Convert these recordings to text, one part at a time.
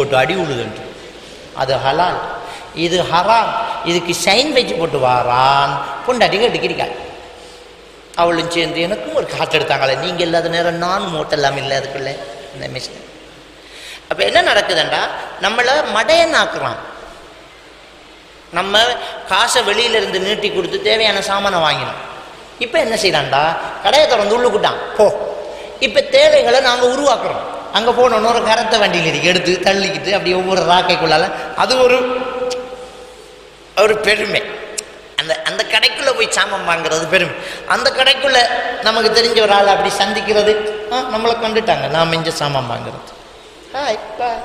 போட்டு அடி விழுதுன்ட்டு அது ஹலால் இது ஹராம் இதுக்கு சைன் வச்சு போட்டு வாரான் பொண்டாட்டி கட்டிக்கிறீங்க அவளும் சேர்ந்து எனக்கும் ஒரு காற்று எடுத்தாங்களே நீங்கள் இல்லாத நேரம் நானும் ஓட்டலாம் இல்லை அதுக்குள்ளே இந்த மிஷின் அப்போ என்ன நடக்குதுண்டா நம்மளை மடையனாக்குறான் நம்ம காசை வெளியில இருந்து நீட்டி கொடுத்து தேவையான சாமானை வாங்கினோம் இப்போ என்ன செய்யறான்டா கடையை திறந்து உள்ளுக்குட்டான் போ இப்போ தேவைகளை நாங்கள் உருவாக்குறோம் அங்கே போனோன்னு ஒரு கரத்தை வண்டியில் இருக்கு எடுத்து தள்ளிக்கிட்டு அப்படி ஒவ்வொரு ராக்கைக்குள்ளால அது ஒரு ஒரு பெருமை அந்த அந்த கடைக்குள்ளே போய் சாமான் வாங்குறது பெருமை அந்த கடைக்குள்ளே நமக்கு தெரிஞ்ச ஒரு ஆள் அப்படி சந்திக்கிறது ஆ நம்மளை கண்டுட்டாங்க நாம் இங்கே சாமான் வாங்குறது ஹாய் பாய்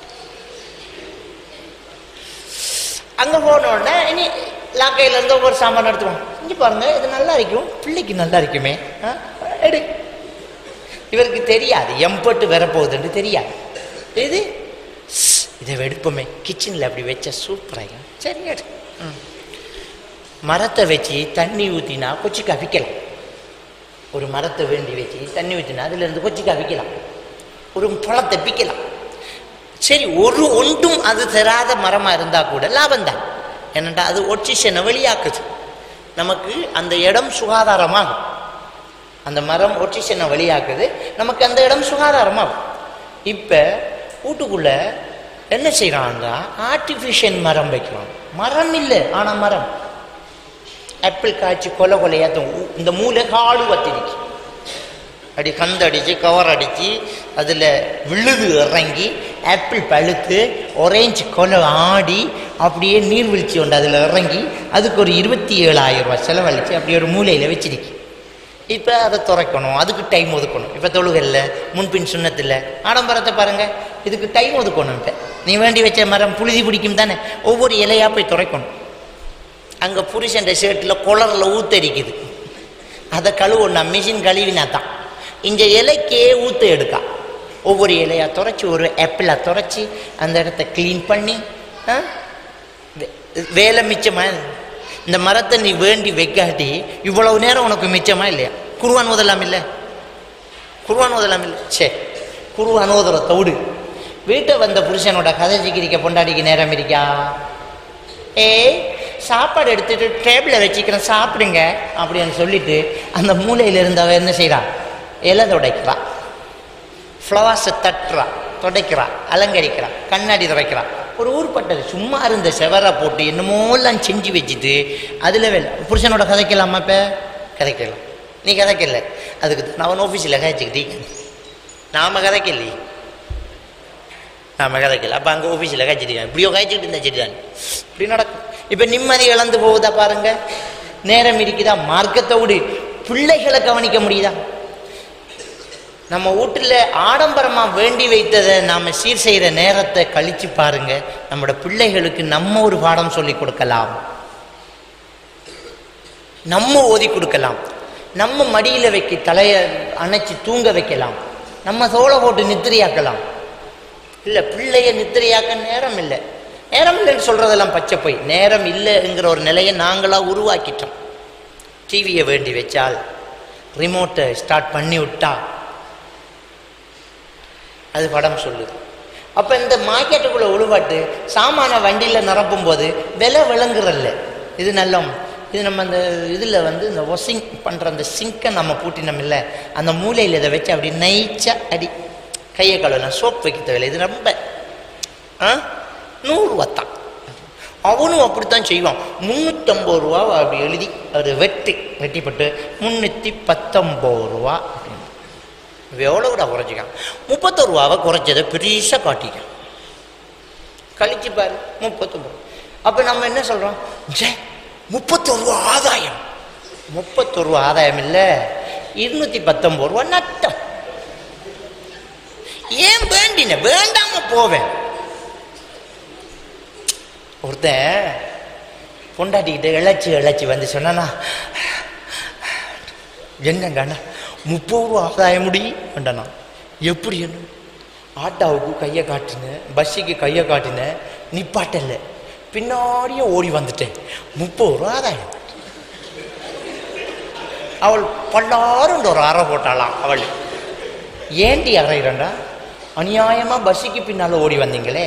அங்கே போன உடனே இனி லாக்கையில இருந்து ஒவ்வொரு சாமான் எடுத்துருவோம் இங்கே பாருங்க இது நல்லா இருக்கும் பிள்ளைக்கு நல்லா இருக்குமே ஆ, எடு இவருக்கு தெரியாது எம்பட்டு வரப்போகுதுன்னு தெரியாது இது ஸ், இதை எடுப்போமே கிச்சனில் அப்படி வச்ச சூப்பராக சரி எடு ம். மரத்தை வச்சு தண்ணி ஊற்றினா கொச்சி கவிக்கலாம் ஒரு மரத்தை வேண்டி வச்சு தண்ணி ஊற்றினா அதுலேருந்து கொச்சி கவிக்கலாம் ஒரு பழத்தை பிக்கலாம் சரி ஒரு ஒன்றும் அது தராத மரமாக இருந்தால் கூட லாபம்தான் என்னண்டா அது ஒட்சிஷனை வெளியாக்குது நமக்கு அந்த இடம் சுகாதாரமாகும் அந்த மரம் ஒட்சிஷனை வெளியாக்குது நமக்கு அந்த இடம் சுகாதாரமாகும் இப்போ வீட்டுக்குள்ள என்ன செய்கிறான்னா ஆர்டிஃபிஷியல் மரம் வைக்கிறான் மரம் இல்லை ஆனால் மரம் ஆப்பிள் காய்ச்சி கொலை கொலையாத்தும் இந்த மூளை காடு வத்திருக்கு அப்படி கந்தடிச்சு கவர் அடித்து அதில் விழுது இறங்கி ஆப்பிள் பழுத்து ஒரேஞ்சு கொலை ஆடி அப்படியே நீர்வீழ்ச்சி உண்டு அதில் இறங்கி அதுக்கு ஒரு இருபத்தி ஏழாயிரம் ரூபாய் செலவழித்து அப்படி ஒரு மூலையில் வச்சிருக்கு இப்போ அதை துறைக்கணும் அதுக்கு டைம் ஒதுக்கணும் இப்போ தொழுகல்ல முன்பின் சுண்ணத்தில் ஆடம்பரத்தை பாருங்கள் இதுக்கு டைம் ஒதுக்கணும் இப்போ நீ வேண்டி வச்ச மரம் புழுதி பிடிக்கும் தானே ஒவ்வொரு இலையாக போய் துறைக்கணும் அங்கே புருஷன் ஷர்ட்டில் குளரில் ஊத்தரிக்குது அதை கழுவணும் நான் மிஷின் கழுவினா தான் இந்த இலைக்கே ஊத்த எடுக்கா ஒவ்வொரு இலையாக துரைச்சி ஒரு ஆப்பிளாக துரைச்சி அந்த இடத்த க்ளீன் பண்ணி ஆ? வே- வேலை மிச்சமா இந்த மரத்தை நீ வேண்டி வைக்காட்டி இவ்வளவு நேரம் உனக்கு மிச்சமா இல்லையா குருவான் ஓதலாம் இல்லை குருவான் ஓதலாம் இல்லை சே குருவான் ஓதுற தவிடு வீட்டை வந்த புருஷனோட கதை சிக்கிரிக்க பொண்டாடிக்கு நேரம் இருக்கா ஏய் சாப்பாடு எடுத்துட்டு டேபிளில் வச்சுக்கிறேன் சாப்பிடுங்க அப்படின்னு சொல்லிட்டு அந்த மூலையில் இருந்தவ என்ன செய்றா இலை துடைக்கிறா ஃப்ளவர்ஸை தட்டுறா துடைக்கிறா அலங்கரிக்கிறா கண்ணாடி துடைக்கிறா ஒரு ஊர்பட்டது சும்மா இருந்த செவரை போட்டு என்னமோலாம் செஞ்சு வச்சுட்டு அதில் வேலை புருஷனோட கதைக்கலாமா இப்போ கதைக்கலாம் நீ கதைக்கல அதுக்கு தான் அவன் ஆஃபீஸில் கதைச்சிக்கிட்டீங்க நாம கதைக்கலையே நாம கதைக்கல அப்போ அங்கே ஆஃபீஸில் காய்ச்சிட்டு இப்படியோ காய்ச்சிட்டு இருந்தா சரி தான் இப்படி நடக்கும் இப்போ நிம்மதி இழந்து போகுதா பாருங்க நேரம் இருக்குதா மார்க்கத்தை விடு பிள்ளைகளை கவனிக்க முடியுதா நம்ம வீட்டில் ஆடம்பரமாக வேண்டி வைத்ததை நாம் சீர் செய்கிற நேரத்தை கழிச்சு பாருங்க நம்மளோட பிள்ளைகளுக்கு நம்ம ஒரு பாடம் சொல்லி கொடுக்கலாம் நம்ம ஓதி கொடுக்கலாம் நம்ம மடியில் வைக்க தலையை அணைச்சி தூங்க வைக்கலாம் நம்ம தோலை போட்டு நித்திரையாக்கலாம் இல்லை பிள்ளைய நித்திரையாக்க நேரம் இல்லை நேரம் இல்லைன்னு சொல்கிறதெல்லாம் பச்சை போய் நேரம் இல்லைங்கிற ஒரு நிலையை நாங்களாக உருவாக்கிட்டோம் டிவியை வேண்டி வச்சால் ரிமோட்டை ஸ்டார்ட் பண்ணி விட்டா அது படம் சொல்லுது அப்போ இந்த மார்க்கெட்டுக்குள்ளே உழுவாட்டு சாமான வண்டியில் நிரப்பும் போது விலை விளங்குறல்ல இது நல்லம் இது நம்ம அந்த இதில் வந்து இந்த ஒசிங் பண்ணுற அந்த சிங்கை நம்ம பூட்டினோம் இல்லை அந்த மூலையில் இதை வச்சு அப்படி நைச்சா அடி கையை கழுவலாம் சோப் வைக்க தேவையில்லை இது ரொம்ப ஆ நூறுரூவா தான் அவனும் அப்படித்தான் செய்வான் முந்நூற்றம்பது ரூபா அப்படி எழுதி ஒரு வெட்டி வெட்டிப்பட்டு முந்நூற்றி பத்தொம்பது ரூபா அப்படின்னு எவ்வளோ கூட குறைச்சிக்கான் முப்பத்தொரு ரூபாவை குறைச்சதை பெருசாக காட்டிக்கான் கழிச்சு பாரு முப்பத்தொம்பது அப்போ நம்ம என்ன சொல்கிறோம் ஜே முப்பத்தொரு ரூபா ஆதாயம் முப்பத்தொரு ரூபா ஆதாயம் இல்லை இருநூத்தி பத்தொம்பது ரூபா நட்டம் ஏன் வேண்டின வேண்டாம போவேன் ஒருத்தன் பொண்டாட்டிக்கிட்ட இழைச்சி இழைச்சி வந்து சொன்னானா என்னங்கண்ணா முப்பது ரூபா ஆதாயம் முடி வேண்டாண்ணா எப்படி என்ன ஆட்டாவுக்கு கையை காட்டினேன் பஸ்ஸுக்கு கையை காட்டினேன் நிப்பாட்டல பின்னாடியே ஓடி வந்துட்டேன் முப்பது ரூபா ஆதாயம் அவள் பல்லாரும் ஒரு அறை போட்டாளாம் அவள் ஏண்டி அறையிறண்டா அநியாயமாக பஸ்ஸுக்கு பின்னால் ஓடி வந்தீங்களே